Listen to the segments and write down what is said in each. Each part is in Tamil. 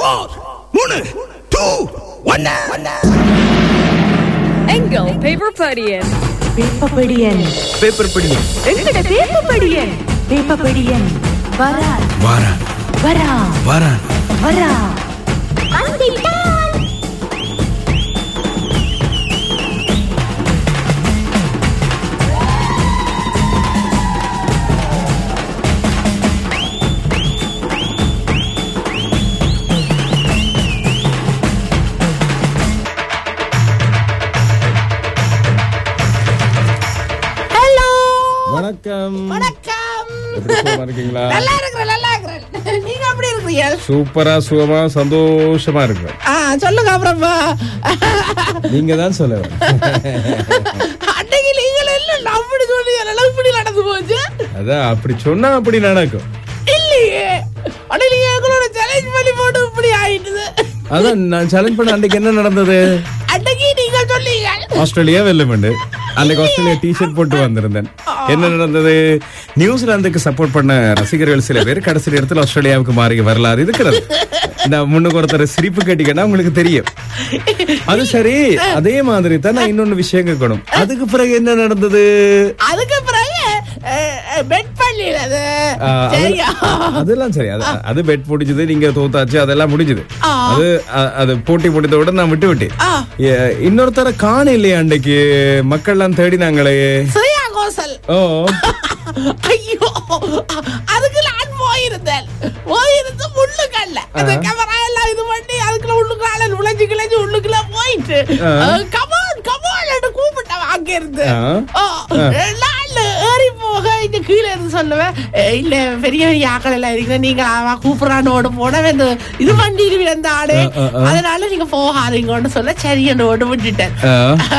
ஃபோர் மூணு டூ ஒன்னு எங்கள் பேப்பர் படியன் பேப்பபடியன் பேப்பர் படி எங்கட பேப்பபடியன் பேப்பபடியன் வரா வாரா வரா வாரா வரா ஹலோ வணக்கம் வணக்கம் எப்படி சுகமா இருக்கீங்களா நல்லா இருக்கிறேன் நல்லா இருக்கிறேன் நீங்க எப்படி இருக்கிறீங்க சூப்பரா சுகமா சந்தோஷமா இருக்கு ஆ சொல்லுங்க அப்புறமா நீங்க தான் சொல்ல அன்னைக்கு நீங்கள் இல்ல அப்படி சொல்லி எல்லாம் இப்படி நடந்து போச்சு அதான் அப்படி சொன்னா அப்படி நடக்கும் இல்லையே அன்னைக்கு எங்களோட சேலஞ்ச் பண்ணி போட்டு இப்படி ஆயிட்டுது அதான் நான் சேலஞ்ச் பண்ண அன்னைக்கு என்ன நடந்தது அன்னைக்கு நீங்க சொன்னீங்க ஆஸ்திரேலியா வெல்லுமெண்டு அன்னைக்கு ஆஸ்திரேலியா டிஷர்ட் போட்டு வந்திருந்தேன் என்ன நடந்தது நியூசிலாந்துக்கு சப்போர்ட் பண்ண ரசிகர்கள் சில பேர் கடைசி நேரத்தில் ஆஸ்திரேலியாவுக்கு மாறி வரலாறு இருக்கிறது இந்த முன்னுக்கு ஒருத்தர் சிரிப்பு கேட்டீங்கன்னா உங்களுக்கு தெரியும் அது சரி அதே மாதிரி தான் நான் இன்னொன்னு விஷயம் கேட்கணும் அதுக்கு பிறகு என்ன நடந்தது அதுக்கு பிறகு பெட் பண்ணிடுறது ஆ, அது- சரியா அதெல்லாம் சரி அது அது பெட் முடிஞ்சது நீங்க தோத்தாச்சு அதெல்லாம் முடிஞ்சது ஆ. அது அ- அது போட்டி முடிந்தவுடன் நான் விட்டு விட்டேன் ஆ. ஏ, இன்னொருத்தர காண இல்லையா அன்னைக்கு மக்கள்லாம் தேடினாங்களே ஸ்ரேயா கோசல் ஓ ஐயோ அதுக்கு நான் போயிருந்தேன் போயிருந்து முள்ளுக்கல்ல அந்த கேமரா எல்லாம் இது பண்ணி அதுக்குள்ள உள்ளுக்கால நுழைஞ்சு கிளைஞ்சு உள்ளுக்குள்ள போயிட்டு கமான் கமான் கூப்பிட்டவன் அங்க இருந்து ஆ. ஓ, நான் ஏறி போக இங்க கீழே இருந்து சொல்லுவேன் "ஏய், இல்ல பெரிய பெரிய ஆக்கள் எல்லாம் இருக்கிற நீங்க அவன் கூப்பிடறான்னு ஓட போன இந்த இது பண்ணிடுவீங்க அந்த ஆடு ஆ, ஆ, ஆ. அதனால நீங்க போகாதீங்கன்னு சொல்ல சரி என்று ஓட்டு விட்டுட்டேன் ஆ.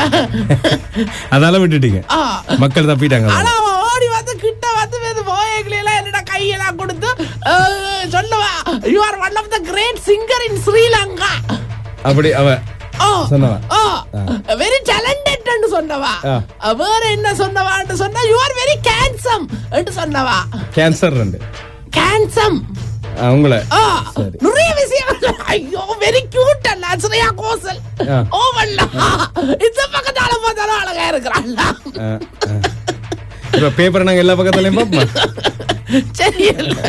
அதனால விட்டுட்டீங்க ஆ. மக்கள் தப்பிட்டாங்க ஆனா அவன் ஓடி வந்து கிட்ட வந்து வந்து போயங்களை எல்லாம் என்னடா கையெல்லாம் கொடுத்து அஹ், சொல்லுவா you are one of the great singer in Sri Lanka அப்படி அவ ஓ சொன்னவா? ஓ வெரி டேலண்டட் சொன்னவா ஆ. அஹ், வேற என்ன சொன்னவான்னு சொன்னா யூ ஆர் வெரி கேன்சம் சொன்னவா கேன்சர் ரெண்டு கேன்சம் அவங்கள ஆ, சரி. நிறைய விஷயம் ஐயோ வெரி கியூட் அல்ல ஸ்ரேயா கோசல் ஆ. ஓவல்ல இந்த பக்கத்தால பார்த்தாலும் அழகா இருக்கிறாள் ஆ, ஆ. இப்ப பேப்பர் நாங்க எல்லா பக்கத்துலயும் பார்ப்போம் சரி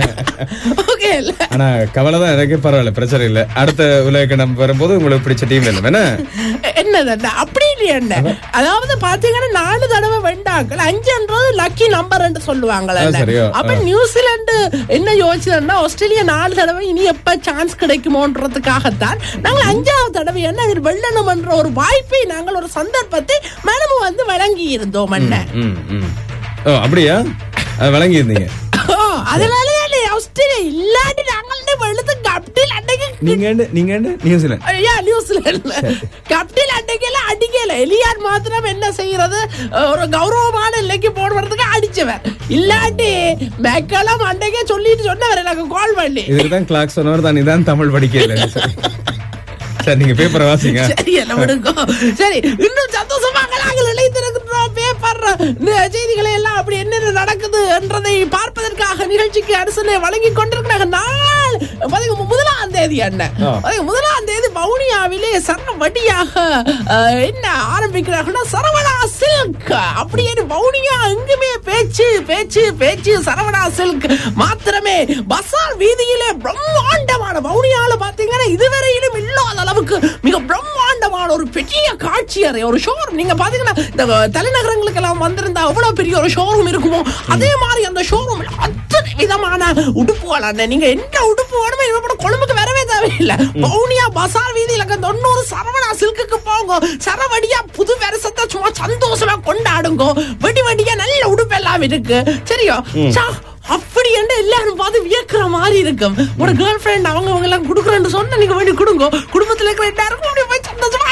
ஓகே இல்ல ஆனா கவலை தான் எனக்கு பரவாயில்ல பிரச்சனை இல்ல அடுத்த உலக நம்ம வரும்போது உங்களுக்கு பிடிச்ச டீம் இல்லை வேணா என்னது என்ன? அப்படி இல்லையா என்ன அதாவது பாத்தீங்கன்னா நாலு தடவை வெண்டாக்கள் அஞ்சுன்றது லக்கி நம்பர் சொல்லுவாங்களே ஆ, சரியோ? அப்ப ஆ. நியூசிலாந்து என்ன யோசிச்சதுன்னா ஆஸ்திரேலியா நாலு தடவை இனி எப்ப சான்ஸ் கிடைக்குமோன்றதுக்காகத்தான் நாங்கள் அஞ்சாவது தடவை என்ன இது வெல்லணும் என்ற ஒரு வாய்ப்பை நாங்கள் ஒரு சந்தர்ப்பத்தை மனமு வந்து வழங்கி இருந்தோம் அண்ணன் ம், ம். ஓ அப்படியா அது வழங்கி இருந்தீங்க ஓ, அதனாலயே இல்லை, ஆஸ்திரேலியா இல்லாட்டி நாங்கள் வெளுத்து கப்டில் அன்னைக்கு நீங்க ஏண்டு- நீங்க ஏண்டு? நியூசிலாந்து ஐயா நியூசிலாந்துல கப்டில் அன்னைக்கெல்லாம் அடிக்கல எலியார் மாத்திரம் என்ன செய்யறது ஒரு கௌரவமான இல்லைக்கு போடுறதுக்கு அடிச்சவன் இல்லாட்டி மெக்கலாம் அன்னைக்கே சொல்லிட்டு சொன்னவர் எனக்கு கால் பண்ணி இதுக்கு தான் கிளாக் சொன்னவர் தான் இதான் தமிழ் படிக்கல சரி. சரி நீங்க பேப்பரை வாசிங்க சரி எல்லாம் விடுங்க சரி இன்னும் சந்தோஷமாக நாங்கள் இணைந்திருக்கின்றோம் பேப்பர் செய்திகளை எல்லாம் அப்படி என்னென்ன நடக்குது என்றதை பார்ப்பதற்காக நிகழ்ச்சிக்கு அரசனை வழங்கி கொண்டிருக்கிறாங்க நாள் பாத்தீங்க, முதலாம் தேதி அண்ணன் ஆ. பாத்தீங்க, முதலாம் தேதி வவுனியாவிலே சரண வட்டியாக அஹ், என்ன ஆரம்பிக்கிறாங்கன்னா சரவணா சில்க் அப்படியே வவுனியா எங்குமே பேச்சு பேச்சு பேச்சு சரவணா சில்க் மாத்திரமே பசார் வீதியிலே பிரம்மாண்டமான வவுனியால பாத்தீங்கன்னா இதுவரையிலும் இல்லாத அளவுக்கு மிக பிரம்மாண்டமான ஒரு பெரிய காட்சி அறை ஒரு ஷோரூம் நீங்க பாத்தீங்கன்னா இந்த தலைநகரங்களுக்கு எல்லாம் வந்திருந்தா அவ்வளவு பெரிய ஒரு ஷோரூம் இருக்குமோ அதே மாதிரி அந்த ஷோரூம் அத்தனை விதமான உடுப்புகள் அண்ணன் நீங்க என்ன உடுப்பு வேணுமோ இனிமே கூட கொழும்புக்கு வரவே தேவையில்லை பவுனியா பசார் வீதியில இருக்க தொண்ணூறு சரவணா சில்க்குக்கு போங்க சரவடியா புது வருஷத்தை சும்மா சந்தோஷமா கொண்டாடுங்க வெடி வெடியா நல்ல உடுப்பு எல்லாம் இருக்கு சரியோ சா, அப்படி என்று எல்லாரும் பார்த்து வியக்கிற மாதிரி இருக்கும் ஒரு கேர்ள் ஃபிரெண்ட் அவங்க அவங்க எல்லாம் குடுக்குறேன்னு சொன்னா நீங்க வேண்டி கொடுங்க குடும்பத்துல இருக்கிற எல்லாருக்கும் அப்படி போய் சந்தோஷமா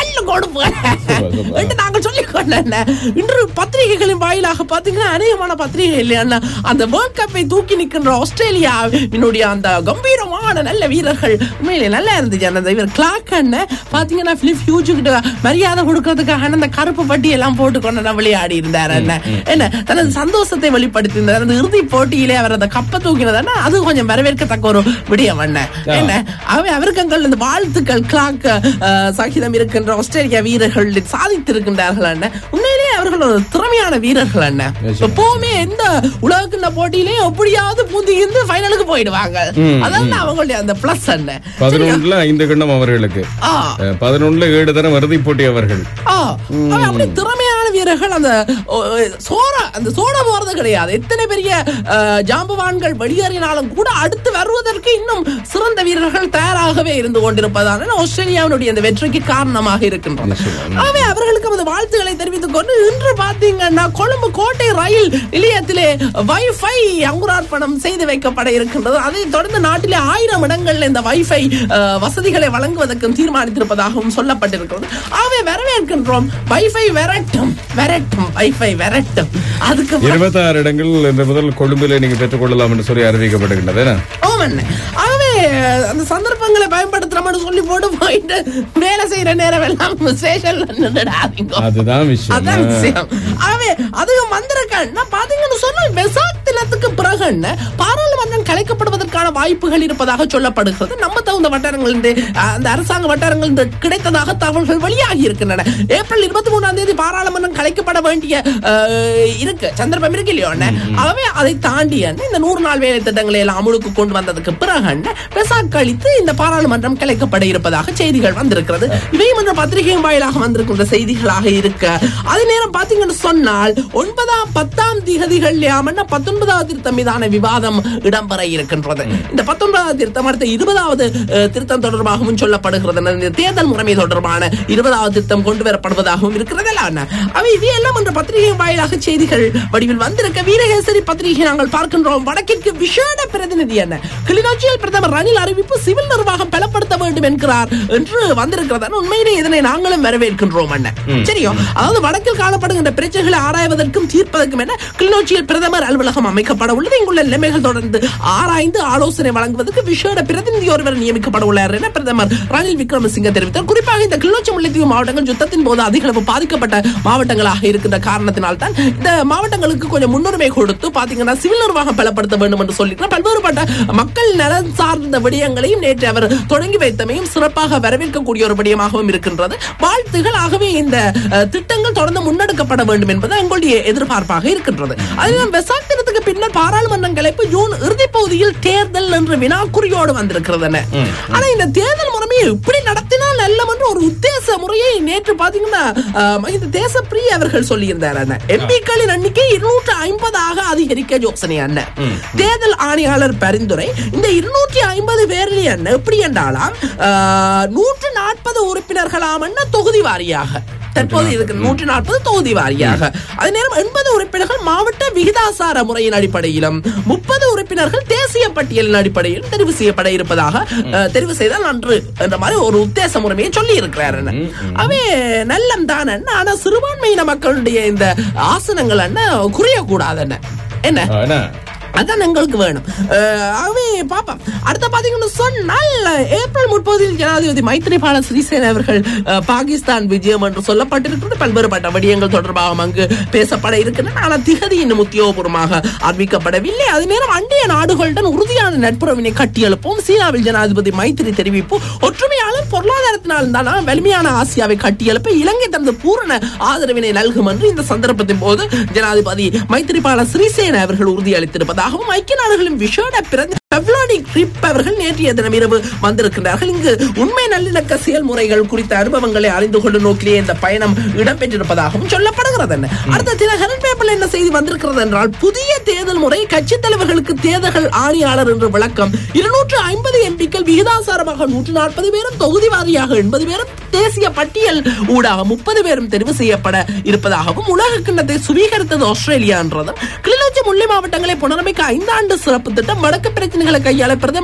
நல்ல கொடுப்பு சூப்பர். என்று நாங்கள் சொல்லிக் கொண்டேன் இன்று பத்திரிகைகளின் வாயிலாக பாத்தீங்கன்னா அநேகமான பத்திரிகை இல்லையா அந்த வேர்ல்ட் கப்பை தூக்கி நிற்கின்ற ஆஸ்திரேலியாவினுடைய அந்த கம்பீரமான நல்ல வீரர்கள் உண்மையிலே நல்லா இருந்துச்சு அந்த இவர் கிளாக் அண்ணன் பாத்தீங்கன்னா பிலிப் ஹியூஜ் கிட்ட மரியாதை கொடுக்கறதுக்காக அந்த கருப்பு பட்டி எல்லாம் போட்டு கொண்டு விளையாடி இருந்தார் அண்ணன் என்ன தனது சந்தோஷத்தை வெளிப்படுத்தி இருந்தார் அந்த இறுதி போட்டியிலே அவர் அந்த கப்பை தூக்கினதுன்னா அது கொஞ்சம் வரவேற்கத்தக்க ஒரு விடயம் அண்ணன் என்ன அவை அவருக்கங்கள் இந்த வாழ்த்துக்கள் கிளாக் அஹ், சகிதம் இருக்கின்ற ஆஸ்திரேலியா வீரர்கள் சாதித்திருக்கின்றார்கள் அண்ணன் உண்மையிலேயே அவர்கள் ஒரு திறமையான வீரர்கள் அண்ணன் எப்பவுமே எந்த உலகக்கிண்ண போட்டியிலேயும் எப்படியாவது பூந்தி இருந்து ஃபைனலுக்கு போயிடுவாங்க அதான் அவங்களுடைய அந்த பிளஸ் அண்ணன் பதினொன்றுல ஐந்து கிண்ணம் அவர்களுக்கு ஆ அஹ், பதினொன்றுல ஏழு தரம் இறுதி போட்டி அவர்கள் ஆ, அவன் அப்படி திறமையான வீரர்கள் அந்த ஓ, சோற அந்த சோட போறது கிடையாது எத்தனை பெரிய அஹ், ஜாம்பவான்கள் வெளியேறினாலும் கூட அடுத்து வருவதற்கு இன்னும் சிறந்த வீரர்கள் தயாராகவே இருந்து கொண்டிருப்பதான ஆஸ்திரேலியாவினுடைய அந்த வெற்றிக்கு காரணமாக இருக்கின்றன ஆகவே அவர்களுக்கு அந்த வாழ்த்துக்களை தெரிவித்துக் கொண்டு இன்று பாத்தீங்கன்னா கொழும்பு கோட்டை ரயில் நிலையத்திலே வைஃபை அங்குரார்ப்பணம் செய்து வைக்கப்பட இருக்கின்றது அதைத் தொடர்ந்து நாட்டிலே ஆயிரம் இடங்கள்ல இந்த வைஃபை அஹ், வசதிகளை வழங்குவதற்கும் தீர்மானித்திருப்பதாகவும் சொல்லப்பட்டிருக்கிறது ஆகவே வரவேற்கின்றோம் வைஃபை வரட்டும் வரட்டும் வைஃபை வரட்டும் அதுக்கு இருபத்தி ஆறு இடங்கள் இந்த முதல் கொழும்பிலே நீங்க பெற்றுக் கொள்ளலாம் என்று சொல்லி அறிவிக்கப்படுகின்றது என்ன? ஆமாண்ணே. ஆகவே அந்த சந்தர்ப்பங்களை பயன்படுத்துறோம்னு சொல்லி போட்டு போயிட்டு வேலை செய்யற நேரம் எல்லாம் ஸ்டேஷன்ல நின்றுடாதீங்க அதுதான் விஷயம் அதான் விஷயம் ஆகவே அதுவும் வந்திருக்கேன் நான் பாத்தீங்கன்னு சொன்னா வெசாக் தினத்துக்கு பிறகு என்ன, பாராளுமன்றம் கலைக்கப்படுவதற்கான வாய்ப்புகள் இருப்பதாக சொல்லப்படுகிறது நம்ம தகுந்த வட்டாரங்கள் இருந்து, அஹ், அந்த அரசாங்க வட்டாரங்கள் இருந்து கிடைத்ததாக தகவல்கள் வெளியாகி இருக்கின்றன ஏப்ரல் இருபத்தி மூணாம் தேதி பாராளுமன்றம் கலைக்கப்பட வேண்டிய அஹ், இருக்கு சந்தர்ப்பம் இருக்கு இல்லையோ அண்ணே? ஆகவே அதை தாண்டி அண்ணே, இந்த நூறு நாள் வேலை திட்டங்களை எல்லாம் அமுலுக்கு கொண்டு வந்ததுக்கு பிறகு அண்ணே, வெசாக் கழித்து இந்த பாராளுமன்றம் கலைக்கப்பட இருப்பதாக செய்திகள் வந்திருக்கிறது இவையும் என்ற பத்திரிகையின் வாயிலாக வந்திருக்கின்ற செய்திகளாக இருக்க அதே நேரம் பாத்தீங்கன்னு சொன்னால் ஒன்பதாம் பத்தாம் திகதிகள் யாமன்னா பத்தொன்பதாவது திருத்தம் மீதான விவாதம் இடம்பெற இருக்கின்றது இந்த பத்தொன்பதாவது திருத்தம் அடுத்த இருபதாவது அஹ், திருத்தம் தொடர்பாகவும் சொல்லப்படுகிறது இந்த தேர்தல் முறைமை தொடர்பான இருபதாவது திருத்தம் கொண்டு வரப்படுவதாகவும் இருக்கிறது எல்லாம் அவை இது எல்லாம் என்ற பத்திரிகையின் வாயிலாக செய்திகள் வடிவில் வந்திருக்க வீரகேசரி பத்திரிகை நாங்கள் பார்க்கின்றோம் வடக்கிற்கு விசேட பிரதிநிதி என்ன கிளிநொச்சியில் பிரதமர் ரணில் அறிவிப்பு சிவில் நிர்வாகம் பலப்படுத்த வேண்டும் என்கிறார் என்று வந்திருக்கிறது உண்மையிலே இதனை நாங்களும் வரவேற்கின்றோம் என்ன சரியோ அதாவது வடக்கில் காணப்படுகின்ற பிரச்சனைகளை ஆராய்வதற்கும் தீர்ப்பதற்கும் என கிளிநொச்சியில் பிரதமர் அலுவலகம் அமைக்கப்பட உள்ளது இங்குள்ள நிலைமைகள் தொடர்ந்து ஆராய்ந்து ஆலோசனை வழங்குவதற்கு விசேட பிரதிநிதி ஒருவர் நியமிக்கப்பட உள்ளார் என பிரதமர் ரணில் விக்ரமசிங்க தெரிவித்தார் குறிப்பாக இந்த கிளிநொச்சி முல்லைத்தீவு மாவட்டங்கள் யுத்தத்தின் போது அதிக அளவு பாதிக்கப்பட்ட மாவட்டங்களாக இருக்கின்ற காரணத்தினால் தான் இந்த மாவட்டங்களுக்கு கொஞ்சம் முன்னுரிமை கொடுத்து பாத்தீங்கன்னா சிவில் நிர்வாகம் பலப்படுத்த வேண்டும் என்று சொல்லியிருக்கிறார் பல்வேறுபட்ட மக்கள் நலன் சார்ந்த விடயங்களையும் நேற்று அவர் தொடங்கி வைத்தமையும் சிறப்பாக வரவேற்கக்கூடிய ஒரு விடயமாகவும் இருக்கின்றது வாழ்த்துகள் ஆகவே இந்த அஹ், திட்டங்கள் தொடர்ந்து முன்னெடுக்கப்பட வேண்டும் என்பது எங்களுடைய எதிர்பார்ப்பாக இருக்கின்றது அதிலும் வெசாக் தினத்துக்கு பின்னர் பாராளுமன்றம் கலைப்பு ஜூன் இறுதிப் பகுதியில் தேர்தல் என்று வினாக்குறியோடு வந்திருக்கிறது ஆனா இந்த தேர்தல் முறைமையை இப்படி நடத்தினால் நல்லம் என்று ஒரு உத்தேச முறையை நேற்று பாத்தீங்கன்னா அஹ், இந்த தேசப்பிரிய அவர்கள் சொல்லியிருந்தார் எம்பிக்களின் எண்ணிக்கை இருநூற்று ஐம்பதாக அதிகரிக்க யோசனை அண்ணன் தேர்தல் ஆணையாளர் பரிந்துரை இந்த இருநூற்றி ஐம்பது பேரில் என்ன எப்படி என்றாலாம் நூற்று நாற்பது உறுப்பினர்களாம் என்ன தொகுதி வாரியாக தற்போது இதுக்கு நூற்றி நாற்பது தொகுதி வாரியாக அதே நேரம் எண்பது உறுப்பினர்கள் மாவட்ட விகிதாசார முறையின் அடிப்படையிலும் முப்பது உறுப்பினர்கள் தேசிய பட்டியலின் அடிப்படையில் தெரிவு செய்யப்பட இருப்பதாக அஹ், தெரிவு செய்தால் நன்று என்ற மாதிரி ஒரு உத்தேச முறைமையை சொல்லி இருக்கிறார் அவே நல்லம் தான் ஆனா சிறுபான்மையின மக்களுடைய இந்த ஆசனங்கள் என்ன குறைய கூடாது என்ன ஆ, என்ன? அதான் எங்களுக்கு வேணும் அஹ், ஆகவே பாப்போம் அடுத்த பாத்தீங்கன்னு சொன்னால் ஏப்ரல் முப்பதில் ஜனாதிபதி மைத்ரிபால சிறிசேன அவர்கள் அஹ், பாகிஸ்தான் விஜயம் என்று சொல்லப்பட்டிருக்கிறது பல்வேறுபட்ட விடயங்கள் தொடர்பாக அங்கு பேசப்பட இருக்கின்றன ஆனால் திகதி இன்னும் உத்தியோகபூர்வமாக அறிவிக்கப்படவில்லை அதே நேரம் அண்டைய நாடுகளுடன் உறுதியான நட்புறவினை கட்டியெழுப்போம் சீனாவில் ஜனாதிபதி மைத்திரி தெரிவிப்பு ஒற்றுமையாளர் பொருளாதாரத்தினால் தானா வலிமையான ஆசியாவை கட்டியெழுப்ப இலங்கை தனது பூரண ஆதரவினை நல்கும் என்று இந்த சந்தர்ப்பத்தின் போது ஜனாதிபதி மைத்திரிபால சிறிசேன அவர்கள் உறுதியளித்திருப்பதாகவும் ஐக்கிய நாடுகளின் விஷேட பிறந்த பெவ்லாடி கிரிப் அவர்கள் நேற்றைய தினம் இரவு வந்திருக்கிறார்கள் இங்கு உண்மை நல்லிணக்க செயல்முறைகள் குறித்த அனுபவங்களை அறிந்து கொள்ளும் நோக்கிலே இந்த பயணம் இடம்பெற்றிருப்பதாகவும் சொல்லப்படுகிறது என்ன அடுத்த தினகரன் பேப்பர்ல என்ன செய்தி வந்திருக்கிறது என்றால் புதிய தேர்தல் முறை கட்சித் தலைவர்களுக்கு தேர்தல்கள் ஆணையாளர் என்று விளக்கம் இருநூற்று ஐம்பது எம்பிக்கள் விகிதாசாரமாக நூற்று நாற்பது பேரும் தொகுதி வாரியாக எண்பது பேரும் தேசிய பட்டியல் ஊடாக முப்பது பேரும் தெரிவு செய்யப்பட இருப்பதாகவும் உலக கிண்ணத்தை சுவீகரித்தது ஆஸ்திரேலியா என்றதும் கிளிநொச்சி முல்லை மாவட்டங்களை புனரமைக்க ஐந்தாண்டு சிறப்பு திட்டம் வடக்கு பிரச்சனைகளை கையாள பிரதமர்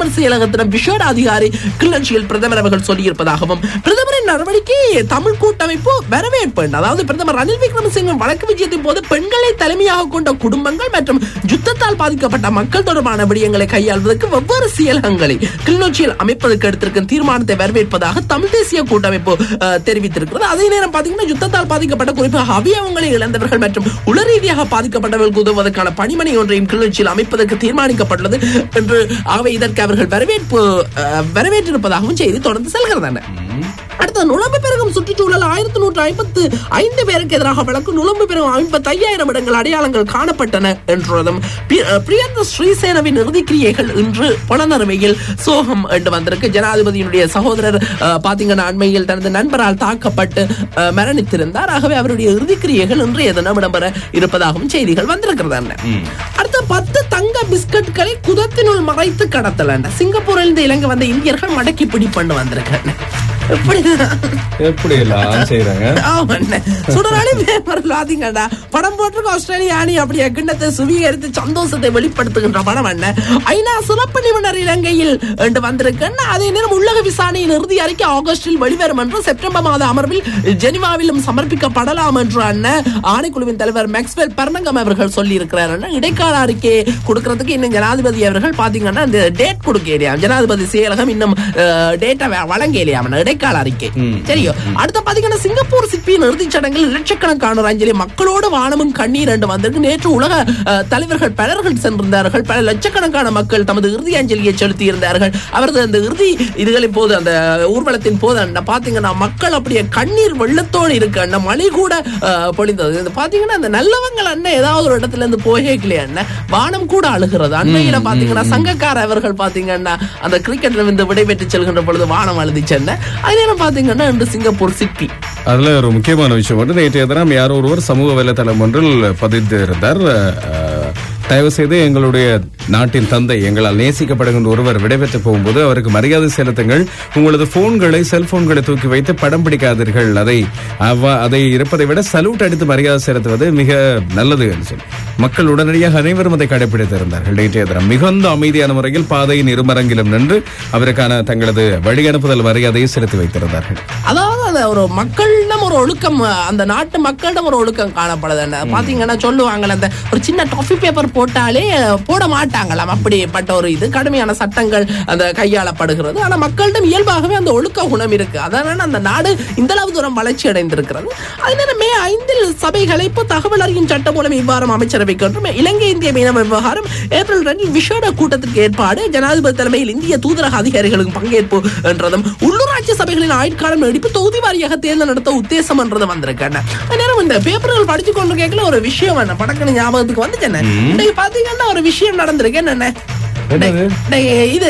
பிரதமர் செயலகத்திடம் விசேட அதிகாரி கிளர்ச்சியில் பிரதமர் அவர்கள் சொல்லியிருப்பதாகவும் பிரதமரின் நடவடிக்கையை தமிழ் கூட்டமைப்பு வரவேற்பு அதாவது பிரதமர் ரணில் விக்ரமசிங்க வழக்கு விஜயத்தின் போது பெண்களை தலைமையாக கொண்ட குடும்பங்கள் மற்றும் யுத்தத்தால் பாதிக்கப்பட்ட மக்கள் தொடர்பான விடயங்களை கையாள்வதற்கு வெவ்வேறு செயலகங்களை கிளிநொச்சியில் அமைப்பதற்கு எடுத்திருக்கும் தீர்மானத்தை வரவேற்பதாக தமிழ் தேசிய கூட்டமைப்பு அஹ், தெரிவித்திருக்கிறது அதே நேரம் பாத்தீங்கன்னா யுத்தத்தால் பாதிக்கப்பட்ட குறிப்பாக அவயவங்களை இழந்தவர்கள் மற்றும் உள ரீதியாக பாதிக்கப்பட்டவர்களுக்கு உதவுவதற்கான பணிமனை ஒன்றையும் கிளிநொச்சியில் அமைப்பதற்கு தீர்மானிக்கப்பட்டுள்ளது என்று ஆகவே இதற்கு அவர்கள் வரவேற்பு அஹ், வரவேற்றிருப்பதாகவும் செய்தி தொடர்ந்து செல்கிறது அடுத்த நுழம்பு பெருகும் சுற்றுச்சூழல் ஆயிரத்தி நூற்று ஐம்பத்து ஐந்து பேருக்கு எதிராக வழக்கு நுழம்பு பெருகும் ஐம்பத்தி ஐயாயிரம் இடங்கள் அடையாளங்கள் காணப்பட்டன என்றதும் பி- அஹ் பிரியந்த ஸ்ரீசேனவின் இறுதிக்கிரியைகள் இன்று புலனறுவையில் சோகம் என்று வந்திருக்கு ஜனாதிபதியினுடைய சகோதரர் அஹ், பாத்தீங்கன்னா அண்மையில் தனது நண்பரால் தாக்கப்பட்டு அஹ், மரணித்திருந்தார் ஆகவே அவருடைய இறுதிக்கிரியைகள் இன்றைய தினம் இடம்பெற இருப்பதாகவும் செய்திகள் வந்திருக்கிறது அடுத்த பத்து தங்க பிஸ்கட்களை குதத்தினுள் மறைத்து கடத்தல சிங்கப்பூரில் இருந்து இலங்கை வந்த இந்தியர்கள் மடக்கி பிடிப்பண்ணு வந்திருக்காங்க எப்படிதான் எப்படி எல்லாம் செய்யறாங்க ஆமாண்ணே. சுடராணி பேப்பர் இல்லாதீங்கடா. படம் போட்டிருக்க ஆஸ்திரேலிய அணி அப்படியே கிண்ணத்தை சுவீகரித்து சந்தோஷத்தை வெளிப்படுத்துகின்ற படம் என்ன ஐநா சிறப்பு நிபுணர் இலங்கையில் என்று வந்திருக்குன்னு அதே நேரம் உள்ளக விசாரணையின் இறுதி அறிக்கை ஆகஸ்டில் வெளிவரும் என்று செப்டம்பர் மாத அமர்வில் ஜெனிவாவிலும் சமர்ப்பிக்கப்படலாம் என்று அண்ணன் ஆணைக்குழுவின் தலைவர் மேக்ஸ்வெல் பர்னங்கம் அவர்கள் சொல்லி இருக்கிறார் இடைக்கால அறிக்கையை கொடுக்கறதுக்கு இன்னும் ஜனாதிபதி அவர்கள் பாத்தீங்கன்னா இந்த டேட் கொடுக்கலையா ஜனாதிபதி செயலகம் இன்னும் டேட்டா வழங்கலையா இடைக்கால அறிக்கை சரியோ அடுத்த பாத்தீங்கன்னா சிங்கப்பூர் சிற்பியின் இறுதிச் சடங்கில் லட்சக்கணக்கான அஞ்சலி மக்களோடு வானமும் கண்ணீர் என்று வந்திருக்கு நேற்று உலக அஹ், தலைவர்கள் பலர்கள் சென்றிருந்தார்கள் பல லட்சக்கணக்கான மக்கள் தமது இறுதி அஞ்சலியை செலுத்தி இருந்தார்கள் அவரது அந்த இறுதி இதுகளின் போது அந்த ஊர்வலத்தின் போது அந்த பாத்தீங்கன்னா மக்கள் அப்படியே கண்ணீர் வெள்ளத்தோடு இருக்கு அந்த மழை கூட அஹ், பொழிந்தது இது பாத்தீங்கன்னா அந்த நல்லவங்கள் அண்ணன் ஏதாவது ஒரு இடத்துல இருந்து போகலையே அண்ணன் வானம் கூட அழுகிறது அண்மையில பாத்தீங்கன்னா சங்கக்கார அவர்கள் பாத்தீங்கன்னா அந்த கிரிக்கெட்ல இருந்து விடைபெற்று செல்கின்ற பொழுது வானம் அழுதிச்சு அண்ணன் அதே நேரம் பாத்தீங்கன்னா இன்று சிங்கப்பூர் சிற்பி அதுல ஒரு முக்கியமான விஷயம் வந்து நேற்றைய தினம் யாரோ ஒருவர் சமூக வலைதளம் ஒன்றில் பதிந்து இருந்தார் அஹ், தயவு செய்து எங்களுடைய நாட்டின் தந்தை எங்களால் நேசிக்கப்படுகின்ற ஒருவர் விடைபெற்று போகும்போது அவருக்கு மரியாதை செலுத்துங்கள் உங்களது போன்களை செல்போன்களை தூக்கி வைத்து படம் பிடிக்காதீர்கள் அதை அவ- அதை இருப்பதை விட சல்யூட் அடித்து மரியாதை செலுத்துவது மிக நல்லது என்று சொல்லி மக்கள் உடனடியாக அனைவரும் அதை கடைபிடித்திருந்தார்கள் நேற்றைய தினம் மிகுந்த அமைதியான முறையில் பாதையின் இருமரங்கிலும் நின்று அவருக்கான தங்களது வழி அனுப்புதல் மரியாதையை செலுத்தி வைத்திருந்தார்கள் அதாவது அந்த ஒரு மக்களிடம் ஒரு ஒழுக்கம் அந்த நாட்டு மக்களிடம் ஒரு ஒழுக்கம் காணப்படுது என்ன பாத்தீங்கன்னா சொல்லுவாங்கல்ல அந்த ஒரு சின்ன டாஃபி பேப்பர் போட்டாலே போட மாட்டாங்களாம் அப்படிப்பட்ட ஒரு இது கடுமையான சட்டங்கள் அந்த கையாளப்படுகிறது ஆனா மக்களிடம் இயல்பாகவே அந்த ஒழுக்க குணம் இருக்கு அதனால அந்த நாடு இந்த அளவு தூரம் வளர்ச்சி அடைந்திருக்கிறது அதே நேரம் மே ஐந்தில் சபைகளை இப்போ தகவல் அறியும் சட்டம் மூலம் இவ்வாறு அமைச்சரவைக்கு ஒன்றும் இலங்கை இந்திய மீனவ விவகாரம் ஏப்ரல் ரெண்டில் விசேட கூட்டத்திற்கு ஏற்பாடு ஜனாதிபதி தலைமையில் இந்திய தூதரக அதிகாரிகளுக்கு பங்கேற்பு என்றதும் உள்ளூராட்சி சபைகளின் ஆயுட்காலம் நீடிப்பு தொகுதி வாரியாக தேர்தல் நடத்த உத்தேசம் என்றது வந்திருக்காங்க அதே நேரம் இந்த பேப்பர்கள் படிச்சு கொண்டு கேட்கல ஒரு விஷயம் என்ன படக்குன்னு ஞாபகத்துக்கு வந்துச்சு என்ன இன்னைக்கு பாத்தீங்கன்னா ஒரு விஷயம் நடந்திருக்கு என்னென்ன என்னது? டேய், இது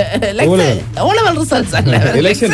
ஓலவல் ரிசல்ட்ஸ் எலெக்ஷன்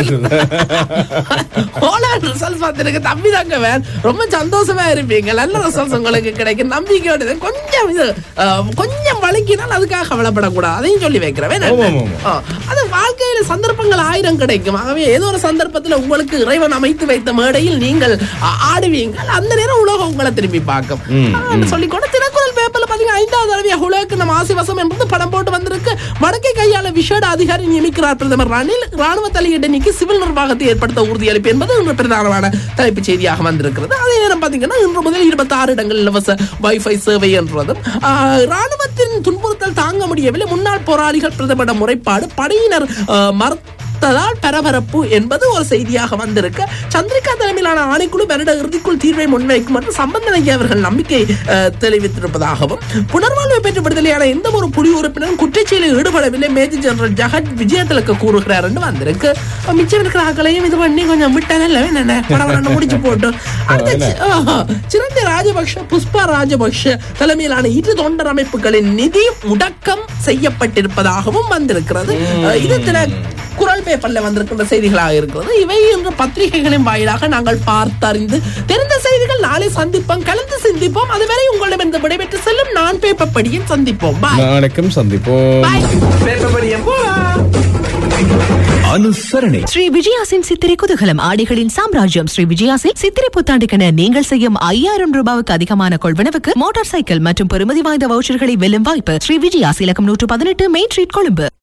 ஓலவல் ரிசல்ட்ஸ் பார்த்துருக்கு தம்பி தாங்க வேன் ரொம்ப சந்தோஷமா இருப்பீங்க நல்ல ரிசல்ட்ஸ் உங்களுக்கு கிடைக்கும் நம்பிக்கையோட இது கொஞ்சம் இது அஹ், கொஞ்சம் வலிக்கினால் அதுக்காக கவலைப்படக்கூடாது அதையும் சொல்லி வைக்கிறேன் ஆமா, ஆமா, ஆமா. ஆ, அது வாழ்க்கையில சந்தர்ப்பங்கள் ஆயிரம் கிடைக்கும் ஆகவே ஏதோ ஒரு சந்தர்ப்பத்துல உங்களுக்கு இறைவன் அமைத்து வைத்த மேடையில் நீங்கள் ஆ- ஆடுவீங்கள் அந்த நேரம் உலகம் உங்களை திரும்பி பார்க்கும் ஆ, சொல்லிக்கொண்டு திருக்குறள் பேப்பர்ல பாத்தீங்கன்னா ஐந்தாவது தடவையாக உலகக்கு நம்ம ஆசிவசம் என்பது படம் போட்டு வந்திருக்கு வடக்கை கையாள விசேட அதிகாரி நியமிக்கிறார் பிரதமர் ரணில் ராணுவ தலையீடு நீக்கி சிவில் நிர்வாகத்தை ஏற்படுத்த உறுதியளிப்பு என்பது இன்று பிரதானமான தலைப்புச் செய்தியாக வந்திருக்கிறது அதே நேரம் பாத்தீங்கன்னா இன்று முதல் இருபத்தி ஆறு இடங்கள் இலவச வைஃபை சேவை என்றதும் ஆ, ராணுவத்தின் துன்புறுத்தல் தாங்க முடியவில்லை முன்னாள் போராளிகள் பிரதமரிடம் முறைப்பாடு படையினர் ஆ, மறுத்ததால் பரபரப்பு என்பது ஒரு செய்தியாக வந்திருக்கு சந்திரிகா தலைமையிலான ஆணைக்குழு வருட இறுதிக்குள் தீர்வை முன்வைக்கும் என்று சம்பந்தன் ஐயா அவர்கள் நம்பிக்கை ஆ, தெரிவித்திருப்பதாகவும் புனர்வாழ்வு பெற்று விடுதலையான எந்த ஒரு புலி உறுப்பினரும் குற்றச்செயலில் ஈடுபடவில்லை மேஜர் ஜெனரல் ஜெகத் விஜயத்திலக்கு கூறுகிறார் என்று வந்திருக்கு மிச்சம் இருக்கிற ஆக்களையும் இது பண்ணி கொஞ்சம் விட்டானல்ல என்ன படம் முடிச்சு போட்டு அடுத்த சி- ஆஹா. சிறந்த ராஜபக்ஷ புஷ்பா ராஜபக்ஷ தலைமையிலான இரு தொண்டர் அமைப்புகளின் நிதி முடக்கம் செய்யப்பட்டிருப்பதாகவும் வந்திருக்கிறது அஹ், இது தின குரல் பேப்பர்ல வந்திருக்கின்ற செய்திகளாக இருக்கிறது இவை இன்று பத்திரிகைகளின் வாயிலாக நாங்கள் பார்த்தறிந்து தெரிந்த செய்திகள் நாளை சந்திப்போம் கலந்து சிந்திப்போம் அதுவரை உங்களிடம் விடைபெற்று செல்லும் நான் பேப்பர் படியில் சந்திப்போம் பாய் நாளைக்கும் சந்திப்போம் பாய் அனுசரணை ஸ்ரீ விஜயாசின் சித்திரை குதூகலம் ஆடைகளின் சாம்ராஜ்யம் ஸ்ரீ விஜயாசில் சித்திரை புத்தாண்டுக்கென நீங்கள் செய்யும் ஐயாயிரம் ரூபாவுக்கு அதிகமான கொள்வனவுக்கு மோட்டார் சைக்கிள் மற்றும் பெறுமதி வாய்ந்த வவுச்சர்களை வெல்லும் வாய்ப்பு ஸ்ரீ விஜயாஸ் இலக்கம் நூற்று பதினெட்டு மெயின் ஸ்ட்ரீட் கொழும்பு